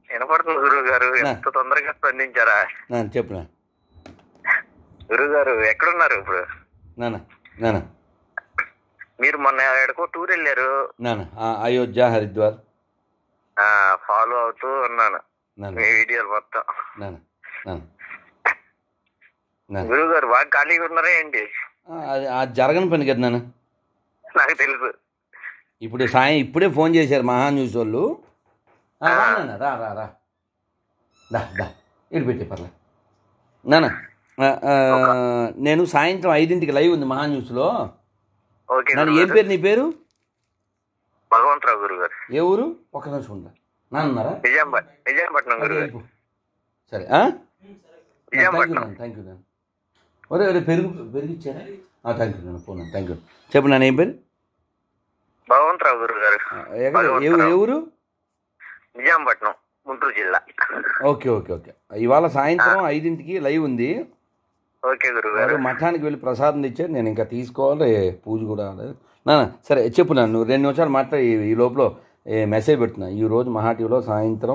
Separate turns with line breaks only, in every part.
వినపడుతుంది గురువు గారు ఎంత తొందరగా స్పందించారా
నాన్న చెప్పు నాన్న
గురువు గారు ఎక్కడున్నారు ఇప్పుడు
నాన్న నాన్న
మీరు మొన్న ఎక్కడికో టూర్ వెళ్ళారు
నాన్న ఆ, అయోధ్య హరిద్వార్
ఆ ఫాలో అవుతూ ఉన్నాను
నాన్న
మీ వీడియోలు మొత్తం
నాన్న నాన్న నాన్న
గురువు గారు బాగా ఖాళీగా ఉన్నారా ఏంటి
ఆ, అది ఆ జరగని పని కదా నాన్న
నాకు తెలుసు
ఇప్పుడు సాయం ఇప్పుడే ఫోన్ చేశారు మహా న్యూస్ వాళ్ళు ఆ, రా నాన్న రా రా రా దా దా ఇటు పెట్టే పర్లే నాన్న ఆ, ఆ, నేను సాయంత్రం ఐదింటికి లైవ్ ఉంది మహా న్యూస్లో
ఓకే
నాన్న
గురువు
ఏం
గారు.
పేరు నీ పేరు
భగవంతరావు గురువు గారు
ఏ ఊరు ఒక్క నిమిషం ఉందా నాన్నన్నారా
నిజాంపట్ నిజాంపట్నం
అదే
గురువు గారు
అయిపో. సరే థ్యాంక్ యూ
నిజాంపట్నం
నాన్న థ్యాంక్ యూ నాన్న ఒరే ఒరే పెరుగు పెరుగు ఇచ్చారా థ్యాంక్ యూ నాన్న ఫోన్ థ్యాంక్ యూ చెప్పు నాన్న ఏం పేరు
భగవంతరావు గురువు గారు
ఆ, ఎక్కడ ఏ ఊరు- ఏ ఊరు
నిజాంపట్నం గుంటూరు జిల్లా
ఓకే ఓకే ఓకే ఇవాళ సాయంత్రం ఐదింటికి లైవ్ ఉంది
ఓకే గురువు గారు
వారు మఠానికి వెళ్ళి ప్రసాదం తెచ్చారు నేను ఇంకా తీసుకోవాలి పూజ కూడా అవ్వలేదు. నాన్న సరే చెప్పు నాన్న నువ్వు రెండు నిమిషాలు మాట్లాడి ఈ- ఈ లోపల ఏ, మెసేజ్ పెడుతున్నా ఈ రోజు మహా టీవీలో సాయంత్రం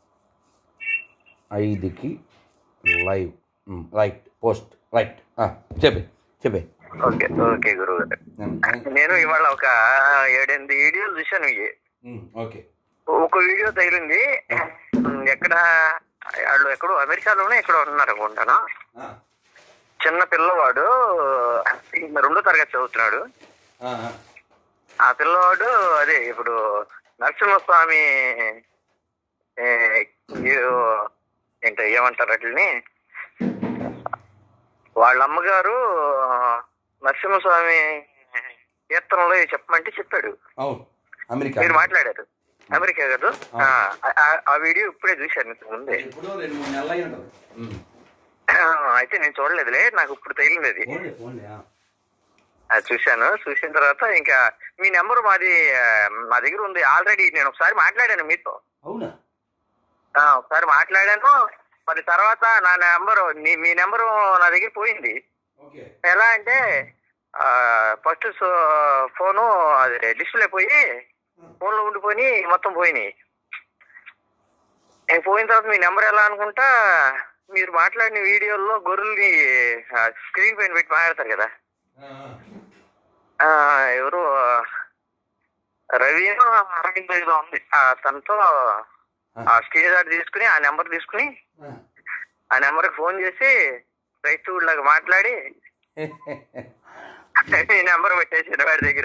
ఐదుకి live um, right post right ఆ, చెప్పే చెప్పే
ఓకే ఓకే గురువు గారు
నాన్న,
నేను ఇవాళ ఒక ఏడెనిమిది వీడియోలు చూశాను ఇవి
ఉమ్, ఓకే
ఒక వీడియో తగిలింది ఉమ్, ఎక్కడ వాళ్ళు ఎక్కడో అమెరికాలోనే ఎక్కడో ఉన్నారు అనుకుంటాను
ఆ,
చిన్న పిల్లవాడు రెండో తరగతి చదువుతున్నాడు
ఆ, ఆ,
ఆ పిల్లవాడు అదే ఇప్పుడు నరసింహస్వామి ఏ, ఏ- ఏంటో ఏమంటారు వాటిని వాళ్ళ అమ్మగారు నరసింహస్వామి కీర్తనలో చెప్పమంటే చెప్పాడు
అవును అమెరికా
మీరు మాట్లాడారు అమెరికా కదా ఆ, ఆ- ఆ వీడియో ఇప్పుడే చూశాను ఇంతకు ముందే
ఎప్పుడో రెండు మూడు నెలలు అయి ఉంటుంది ఉమ్.
అయితే నేను చూడలేదులే నాకు ఇప్పుడు తగిలింది అది
ఫోన్లే ఫోన్లే ఆ.
అది చూశాను చూసిన తర్వాత ఇంకా మీ నెంబర్ మాది ఆ, మా దగ్గర ఉంది ఆల్రెడీ నేను ఒకసారి మాట్లాడాను మీతో
అవునా
ఆ, ఒకసారి మాట్లాడాను మరి తర్వాత నా నెంబరు మీ నెంబరు నా దగ్గర పోయింది
ఓకే
ఎలా అంటే ఫస్ట్ ఫోను అది డిస్ప్లే పోయి ఫోన్లో ఉండిపోయి మొత్తం పోయినాయి నేను పోయిన తర్వాత మీ నెంబర్ ఎలా అనుకుంటా మీరు మాట్లాడిన వీడియోల్లో గొర్రెల్ని స్క్రీన్ పైన పెట్టి మాట్లాడతారు కదా
ఆ, ఆ.
ఆ, ఎవరు రవి అరవింద్ ఏదో ఉంది ఆ, తనతో ఆ స్టేజ్ ఆర్డర్ తీసుకుని ఆ నెంబర్ తీసుకుని
ఆ.
ఆ నెంబర్కి ఫోన్ చేసి రైతు లాగా మాట్లాడి ఈ నెంబర్ పెట్టేసాడు వాడి దగ్గర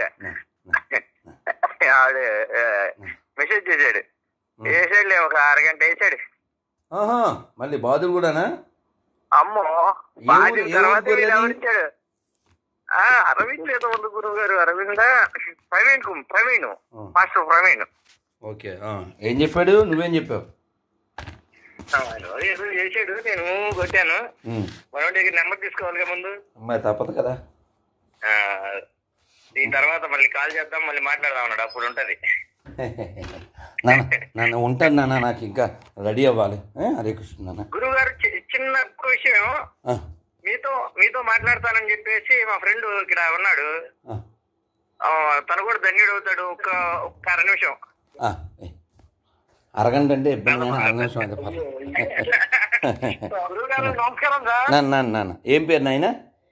ఆడు మెసేజ్ చేశాడు వేసాడులే ఒక అరగంట వేసాడు
ఆహా మళ్ళీ బాధలు కూడానా
అమ్మో
ఏ
బాగా
ఊరు- ఏ
తర్వాత
ఊరు
వీడు
అది?
ఎవరిచ్చాడు? ఆ అరవింద్ ఏదో ఉంది గురువు గారు అరవింద ప్రవీణ్ కు ప్రవీణ్
ఆ.
మాస్టర్ ప్రవీణ్
ఓకే ఆ. ఏం చెప్పాడు నువ్వేం చెప్పావు
ఆ, ఏదో చేసాడు నేను కొట్టాను
ఉమ్.
మనోడి దగ్గర నెంబర్ తీసుకోవాలిగా ముందు
అమ్మాయి తప్పదు కదా
ఆ, దీని తర్వాత మళ్ళీ కాల్ చేద్దాం మళ్ళీ మాట్లాడదాం అన్నాడు అప్పుడు ఉంటది
నాన్న నాన్న ఉంటాను నాన్న నాకు ఇంకా రెడీ అవ్వాలి ఏ? హరే కృష్ణ నాన్న
గురువు గారు చి- చిన్న ఒక్క విషయం
ఆ,
మీతో మీతో మాట్లాడతానని చెప్పేసి మా ఫ్రెండ్ ఇక్కడ ఉన్నాడు
ఆ,
ఆ, తను కూడా ధన్యుడు అవుతాడు ఒక్క ఒక్క అర నిమిషం
ఆ, ఏ. అరగంట అంటే ఇబ్బంది కానీ అర నిమిషం అయితే పర్లేదు
గురువు గారు నమస్కారం సార్
నాన్న నాన్న నాన్న ఏం పేరు నాయన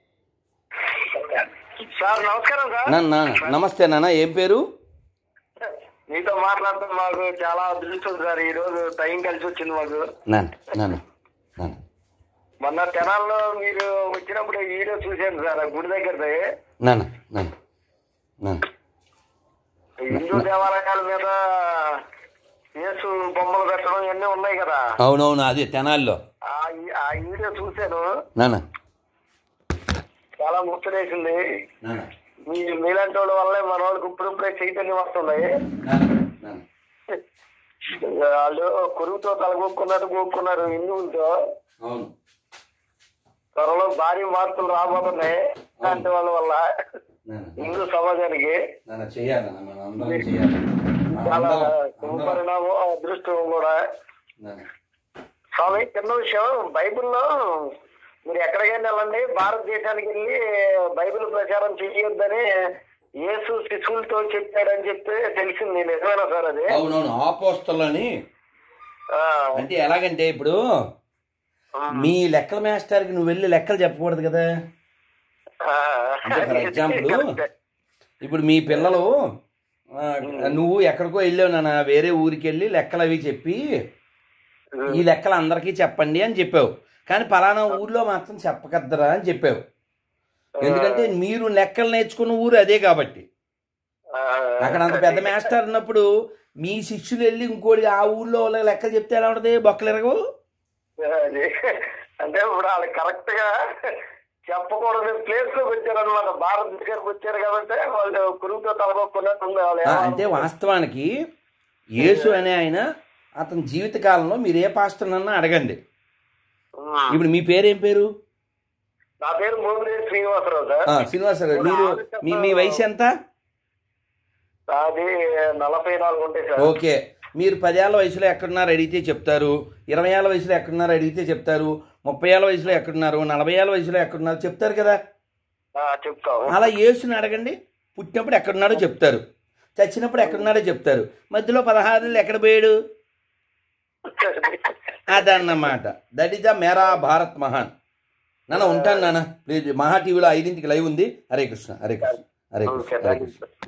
సార్ నమస్కారం సార్
నాన్న నాన్న నమస్తే నాన్న ఏం పేరు
మీతో మాట్లాడటం మాకు చాలా అదృష్టం సార్ ఈ రోజు టైం కలిసి వచ్చింది మాకు
నాన్న నాన్న నాన్న
మొన్న తెనాల్లో మీరు వచ్చినప్పుడు ఈ వీడియో చూశాను సార్ ఆ గుడి దగ్గరది
నాన్న నాన్న నాన్న
హిందూ దేవాలయాల మీద యేసు బొమ్మలు పెట్టడం ఇవన్నీ ఉన్నాయి కదా
అవునవును అదే తెనాల్లో
ఆ ఈ- ఆ వీడియో చూశాను
నాన్న
చాలా ముచ్చటేసింది
నాన్న
మీ మీలాంటి వాళ్ళ వల్లే మన వాళ్ళకి ఇప్పుడిప్పుడే చైతన్యం వస్తుంది
నాన్న నాన్న
వాళ్ళు కొరువుతో తలగొక్కున్నట్టు గోక్కున్నారు హిందువులతో
అవును
త్వరలో భారీ మార్పులు రాబోతున్నాయి ఇలాంటి వాళ్ళ వల్ల
నాన్న
హిందూ సమాజానికి
నాన్న చెయ్యాలి నాన్న మనం అందరం చెయ్యాలి మనం
చాలా
అందరం- అందరం-
శుభపరిణామం అదృష్టం కూడా
నాన్న
స్వామి చిన్న విషయం బైబిల్లో మీరు ఎక్కడికైనా వెళ్ళండి భారతదేశానికి వెళ్ళి బైబిల్ ప్రచారం చేయొద్దని యేసు శిశువులతో చెప్పాడని చెప్తే తెలిసింది నిజమేనా సార్ అది
అవునవును ఆపోస్తలని
ఆ,
అంటే ఎలాగంటే ఇప్పుడు
ఉమ్,
మీ లెక్కల మాస్టర్కి నువ్వు వెళ్ళి లెక్కలు చెప్పకూడదు కదా
ఆ,
అంటే ఫర్ ఎగ్జాంపుల్
కరెక్టే.
ఇప్పుడు మీ పిల్లలు ఆ, నువ్వు ఎక్కడికో వెళ్ళావు నాన్న వేరే ఊరికి వెళ్ళి లెక్కలు అవి చెప్పి ఈ లెక్కలు అందరికీ చెప్పండి అని చెప్పావు కానీ పలానా ఊర్లో మాత్రం చెప్పకద్దరా అని చెప్పావు ఎందుకంటే మీరు లెక్కలు నేర్చుకున్న ఊరు అదే కాబట్టి
ఆ,
అక్కడ అంత పెద్ద మాస్టర్ ఉన్నప్పుడు మీ శిష్యులు వెళ్ళి ఇంకోటి ఆ ఊర్లో వాళ్ళకి లెక్కలు చెప్తే ఎలా ఉంటుంది బొక్కలు ఎరగవు
అది. అంటే ఇప్పుడు వాళ్ళు కరెక్ట్ గా చెప్పకూడని ప్లేస్ లోకి వచ్చారనమాట భారత్ దగ్గరకు వచ్చారు కాబట్టి వాళ్ళు కురువుతో తలగొక్కున్నట్టు ఉంది వాళ్ళు
ఆ, అంటే వాస్తవానికి యేసు అనే ఆయన అతని జీవిత కాలంలో మీరు ఏ పాస్టర్నన్నా అడగండి
ఉమ్.
ఇప్పుడు మీ పేరేం పేరు
నా పేరు మోమినేని శ్రీనివాసరావు సార్
ఆ, శ్రీనివాస్ గారు మీరు మీ మీ వయసు ఎంత
అది నలభై నాలుగు ఉంటాయి సార్
ఓకే మీరు పదేళ్ల వయసులో ఎక్కడున్నారు అడిగితే చెప్తారు ఇరవై ఏళ్ళ వయసులో ఎక్కడున్నారు అడిగితే చెప్తారు ముప్పై ఏళ్ళ వయసులో ఎక్కడున్నారు నలభై ఏళ్ళ వయసులో ఎక్కడున్నారు చెప్తారు కదా
ఆ, చెప్తాము
అలా యేసుని అడగండి పుట్టినప్పుడు ఎక్కడున్నాడో చెప్తారు చచ్చినప్పుడు ఎక్కడున్నాడో చెప్తారు మధ్యలో పదహారు ఎక్కడ పోయాడు అదన్నమాట దట్ ఈస్ ద మేరా భారత్ మహాన్ నాన్న ఉంటాను నాన్న ప్లీజ్ మహా టీవీలో ఐదింటికి లైవ్ ఉంది హరే కృష్ణ హరే కృష్ణ హరే కృష్ణ హరే కృష్ణ